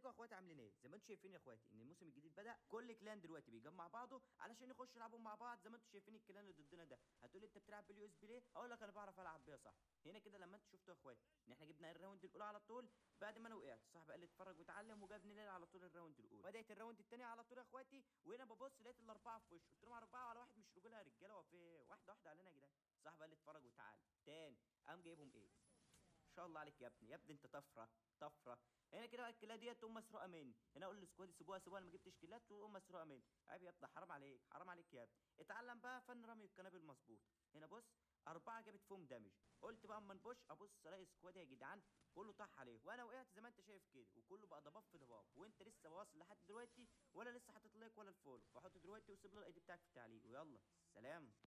يا اخواتي عاملين ايه زي ما انتم شايفين يا اخواتي ان الموسم الجديد بدا كل كلان دلوقتي بيجمع بعضه علشان يخش يلعبوا مع بعض زي ما انتم شايفين الكلان اللي ضدنا ده هتقول لي انت بتلعب باليو اس بي ليه اقول لك انا بعرف العب بيها صح هنا كده لما انتوا شفتوا يا اخواتي ان احنا جبنا الراوند الاولى على طول بعد ما انا وقعت صاحبي قال لي اتفرج واتعلم وجابني ليل على طول الراوند الاولى بدات الراوند الثانيه على طول يا اخواتي وهنا ببص لقيت الاربعه في وشه قلت لهم اربعه على واحد مش رجوله يا رجاله هو في واحده واحده علينا يا جدعان صاحبي قال لي اتفرج وتعال تاني قام جايبهم ايه ان شاء الله عليك يا ابني يا ابني انت طفره طفره هنا كده بقى الكلات ديت تقوم مسروقه مني هنا اقول للسكواد سيبوها سيبوها انا ما جبتش كلات تقوم مسروقه مني عيب يا ابني حرام عليك حرام عليك يا ابني اتعلم بقى فن رمي القنابل مظبوط هنا بص أربعة جابت فيهم دامج قلت بقى اما نبوش أبص ألاقي سكواد يا جدعان كله طاح عليه وأنا وقعت زي ما أنت شايف كده وكله بقى ضباب في ضباب وأنت لسه واصل لحد دلوقتي ولا لسه حاطط لايك ولا الفولو فحط دلوقتي وسيب لي الأي دي بتاعك في التعليق ويلا سلام